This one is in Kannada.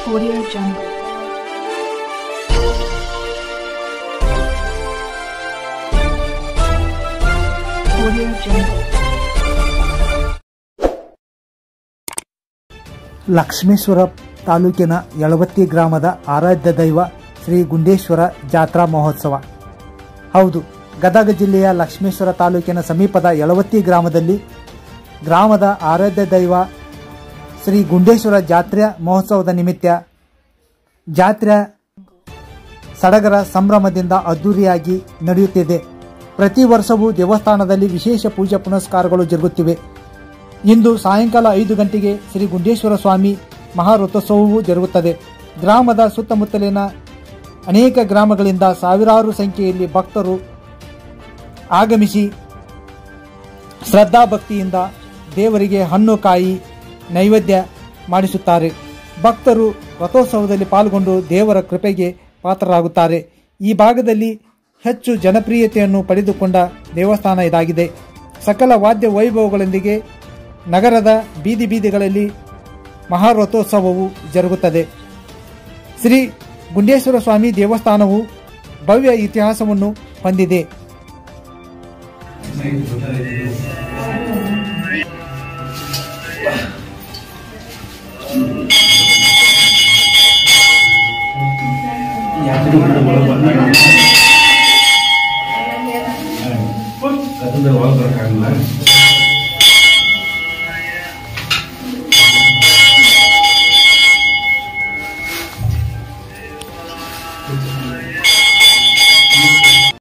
Audio Jungle. Audio Jungle. Lakshmeshwar ತಾಲೂಕಿನ ಯಳವತ್ತಿ ಗ್ರಾಮದ ಆರಾಧ್ಯ ದೈವ ಶ್ರೀ ಗುಂಡೇಶ್ವರ ಜಾತ್ರಾ ಮಹೋತ್ಸವ ಹೌದು ಗದಗ ಜಿಲ್ಲೆಯ ಲಕ್ಷ್ಮೇಶ್ವರ ತಾಲೂಕಿನ ಸಮೀಪದ ಯಳವತ್ತಿ ಗ್ರಾಮದಲ್ಲಿ ಗ್ರಾಮದ ಆರಾಧ್ಯ ದೈವ ಶ್ರೀ ಗುಂಡೇಶ್ವರ ಜಾತ್ರಾ ಮಹೋತ್ಸವದ ನಿಮಿತ್ತ ಜಾತ್ರೆ ಸಡಗರ ಸಂಭ್ರಮದಿಂದ ಅದ್ದೂರಿಯಾಗಿ ನಡೆಯುತ್ತಿದೆ ಪ್ರತಿ ವರ್ಷವೂ ದೇವಸ್ಥಾನದಲ್ಲಿ ವಿಶೇಷ ಪೂಜಾ ಪುನಸ್ಕಾರಗಳು ಜರುಗುತ್ತಿವೆ ಇಂದು ಸಾಯಂಕಾಲ ಐದು ಗಂಟೆಗೆ ಶ್ರೀ ಗುಂಡೇಶ್ವರ ಸ್ವಾಮಿ ಮಹಾರಥೋತ್ಸವವು ಜರುಗುತ್ತದೆ ಗ್ರಾಮದ ಸುತ್ತಮುತ್ತಲಿನ ಅನೇಕ ಗ್ರಾಮಗಳಿಂದ ಸಾವಿರಾರು ಸಂಖ್ಯೆಯಲ್ಲಿ ಭಕ್ತರು ಆಗಮಿಸಿ ಶ್ರದ್ಧಾಭಕ್ತಿಯಿಂದ ದೇವರಿಗೆ ಹಣ್ಣು ಕಾಯಿ ನೈವೇದ್ಯ ಮಾಡಿಸುತ್ತಾರೆ ಭಕ್ತರು ರಥೋತ್ಸವದಲ್ಲಿ ಪಾಲ್ಗೊಂಡು ದೇವರ ಕೃಪೆಗೆ ಪಾತ್ರರಾಗುತ್ತಾರೆ ಈ ಭಾಗದಲ್ಲಿ ಹೆಚ್ಚು ಜನಪ್ರಿಯತೆಯನ್ನು ಪಡೆದುಕೊಂಡ ದೇವಸ್ಥಾನ ಇದಾಗಿದೆ ಸಕಲ ವಾದ್ಯ ವೈಭವಗಳೊಂದಿಗೆ ನಗರದ ಬೀದಿ ಬೀದಿಗಳಲ್ಲಿ ಮಹಾರಥೋತ್ಸವವು ಜರುಗುತ್ತದೆ ಶ್ರೀ ಗುಂಡೇಶ್ವರ ಸ್ವಾಮಿ ದೇವಸ್ಥಾನವು ಭವ್ಯ ಇತಿಹಾಸವನ್ನು ಹೊಂದಿದೆ ಅದನ್ನ ಒಳಗೆ ಬರೋಕ್ಕಾಗಲ್ಲ